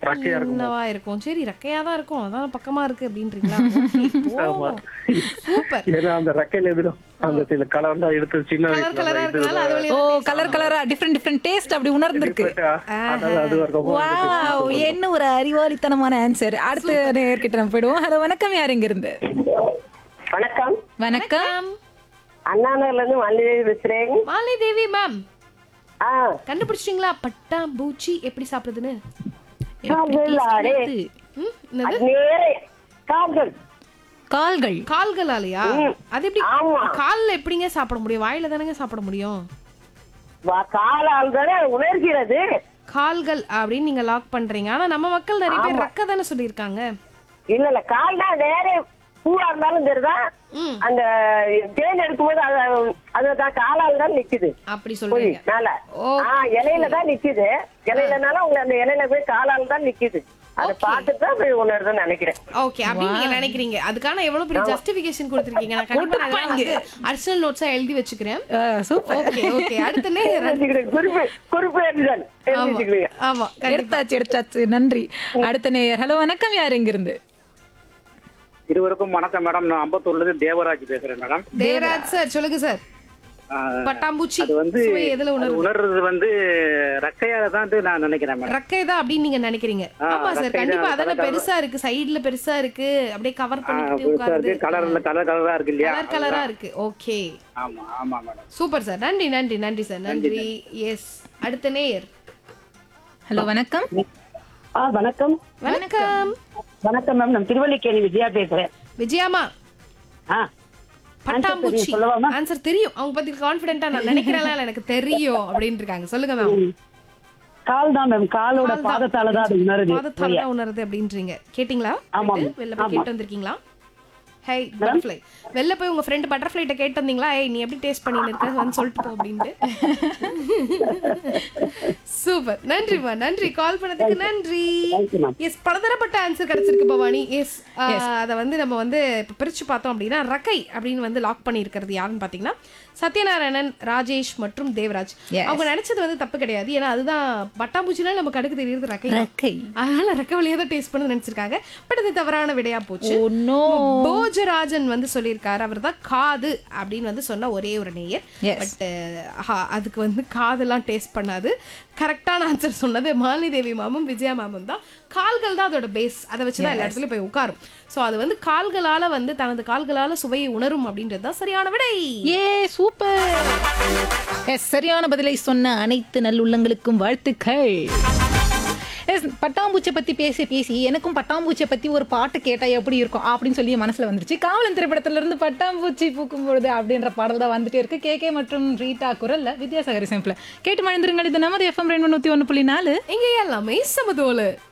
ரக்கையா இருக்குமோ? என்னவா இருக்கும் சரி ரெக்கையா தான் இருக்கும் அதான் பக்கமா இருக்கு அப்படின்றீங்களா ஆமா. சூப்பர் ஏன்னா அந்த ரெக்கையில எதிரும் அந்த சில கலர் தான் எடுத்து சின்ன கலர் வயசுல கலரா இது இருக்கனால அது வழியா ஓ கலர் கலரா டிஃப்ரெண்ட் டிஃப்ரெண்ட் டேஸ்ட் அப்படி உணர்ந்திருக்கு அதனால அது இருக்கும் வாவ் என்ன ஒரு அறிவாளித்தனமான ஆன்சர் அடுத்த நேர்கிட்ட நம்ம போயிடுவோம் ஹலோ வணக்கம் யார் இங்க இருந்து வணக்கம் வணக்கம் அண்ணாநகர்ல இருந்து மல்லிகை பேசுறேன் மாலை தேவி மேம் ஆ கண்டுபிடிச்சிட்டீங்களா பட்டாம்பூச்சி எப்படி சாப்பிடுதுன்னு கால்கள் ஆடே ம், என்னது அது நேர கால்கள் கால்கள் கால்களாலயா அது எப்படி ஆமா. கால்ல எப்படிங்க சாப்பிட முடியும் வாயில தானங்க சாப்பிட முடியும் வா- காலால்களை உணர்கிறது கால்கள் அப்படின்னு நீங்க லாக் பண்றீங்க ஆனா நம்ம மக்கள் நிறைய பேர் ரெக்க தானே சொல்லியிருக்காங்க இல்ல இல்ல கால் தான் வேற பூவா இருந்தாலும் சரிதான் ம். அந்த தேன் எடுக்கும்போது அது அதுதான் காலால் தான் நிக்குது அப்படி போய் சொல்றீங்க மேல ஓ. ஆ இலையில தான் நிக்குது இலையிலனால உங்க அந்த இலையில போய் காலால் தான் நிக்குது அதை பார்த்துட்டு தான் போய் உணருதுன்னு நினைக்கிறேன் ஓகே அப்படி நீங்க நினைக்கிறீங்க அதுக்கான எவ்வளவு பெரிய ஜஸ்டிபிகேஷன் கொடுத்திருக்கீங்க நான் கண்டிப்பா நான் வந்து அடிஷனல் நோட்ஸா எழுதி வச்சுக்கிறேன் சூப்பர் ஓகே ஓகே அடுத்த நேரம் தெரிஞ்சுக்கிறேன். குறிப்பு குறிப்பு எழுதுதல் தெரிஞ்சுக்கிறீங்க ஆமா கண்டிப்பா எடுத்தாச்சு எடுத்தாச்சு நன்றி அடுத்த நேயர் ஹலோ வணக்கம் யார் இங்க இருந்து இருவருக்கும் வணக்கம் மேடம் நான் அம்பத்தூர்ல இருந்து தேவராஜ் பேசுறேன் மேடம் தேவராஜ் சார் சொல்லுங்க சார் ஆஹ், பட்டாம்பூச்சி அது வந்து சுவை எதுல அது உணர்வு உணர்றது வந்து ரெக்கையால தான் நான் நினைக்கிறேன் மேடம் ரக்கை தான் அப்படின்னு நீங்க நினைக்கிறீங்க ஆ, ஆமா சார் ரக்கை கண்டிப்பா தான், அதான கலர் பெருசா இருக்கு சைடுல பெருசா இருக்கு அப்படியே கவர் ஆஹ், பண்ணிட்டு புதுசா உட்காருது இருக்கு கலர்ல கலர் கலரா இருக்கு இல்லையா கலர் கலரா இருக்கு ஓகே ஆமா ஆமா மேடம் சூப்பர் சார் நன்றி நன்றி நன்றி சார் நன்றி எஸ் அடுத்த நேயர் ஹலோ வணக்கம் ஆ வணக்கம் வணக்கம் வணக்கம் மேம் நான் திருவல்லிக்கேணி விஜயா பேசுறேன் விஜயாமா ஆ பட்டாம்பூச்சி தெரியும், சொல்லவாமா? ஆன்சர் தெரியும் அவங்க பத்தி கான்பிடென்ட்டா நான் நினைக்கிறேன் எனக்கு தெரியும் அப்படின்னு இருக்காங்க சொல்லுங்க மேம் கால் தான் மேம் காலோட கால் தான். பாதத்தால தான் அது உணருது பாதத்தால தான் உணருது அப்படின்றீங்க கேட்டிங்களா ஆமாம். போயிட்டு வெளில போய் கேட்டு வந்திருக்கீங்களா ஹை பட்டர்ஃப்ளை வெளில போய் உங்க ஃப்ரெண்ட் பட்டர்ஃப்ளைட்ட கேட்டு வந்தீங்களா ஏய் நீ எப்படி டேஸ்ட் பண்ணிட்டு இருக்க வந்து சொல்லிட்டு போ அப்படின்ட்டு சூப்பர் நன்றிமா நன்றி கால் பண்ணதுக்கு நன்றி Thank you, ma'am. எஸ் பலதரப்பட்ட ஆன்சர் கிடைச்சிருக்கு பவானி எஸ் அதை வந்து நம்ம வந்து இப்போ பிரிச்சு பார்த்தோம் அப்படின்னா ரக்கை அப்படின்னு வந்து லாக் பண்ணியிருக்கிறது யாருன்னு பார்த்தீங்கன்னா சத்யநாராயணன் ராஜேஷ் மற்றும் தேவராஜ் Yes. அவங்க நினைச்சது வந்து தப்பு கிடையாது ஏன்னா அதுதான் பட்டாம்பூச்சினா நம்ம கடுக்கு தெரியுது ரக்கை தான். ரக்கை அதனால ரெக்க வழியா தான் டேஸ்ட் பண்ண நினைச்சிருக்காங்க பட் அது தவறான விடையா போச்சு ஓ நோ போஜராஜன் வந்து சொல்லியிருக்காரு அவர் தான் காது அப்படின்னு வந்து சொன்ன ஒரே ஒரு நேயர் Yes. பட் அதுக்கு வந்து காதெல்லாம் டேஸ்ட் பண்ணாது கரெக்டான ஆன்சர் சொன்னது மாலினி தேவி மேமும் விஜயா மேமும் தான் கால்கள் தான் அதோட பேஸ் அதை வச்சு தான் எல்லா இடத்துலயும் போய் உட்காரும் ஸோ அது வந்து கால்களால வந்து தனது கால்களால சுவையை உணரும் அப்படின்றது தான் சரியான விடை ஏ சூப்பர் எஸ் சரியான பதிலை சொன்ன அனைத்து நல்லுள்ளங்களுக்கும் வாழ்த்துக்கள் எஸ் பட்டாம்பூச்சை பத்தி பேசி பேசி எனக்கும் பட்டாம்பூச்சை பத்தி ஒரு பாட்டு கேட்டா எப்படி இருக்கும் அப்படின்னு சொல்லி என் மனசுல வந்துருச்சு காவலன் திரைப்படத்துல இருந்து பட்டாம்பூச்சி பூக்கும் பொழுது அப்படின்ற பாடல் தான் வந்துட்டே இருக்கு கே கே மற்றும் ரீட்டா குரல்ல வித்யாசாகரி சிம்பிள் கேட்டு மழுந்துருங்கள் இது நமது எஃப்எம் ரெண்டு நூத்தி ஒன்று புள்ளி நாலு இங்க எல்லாமே சமதோலு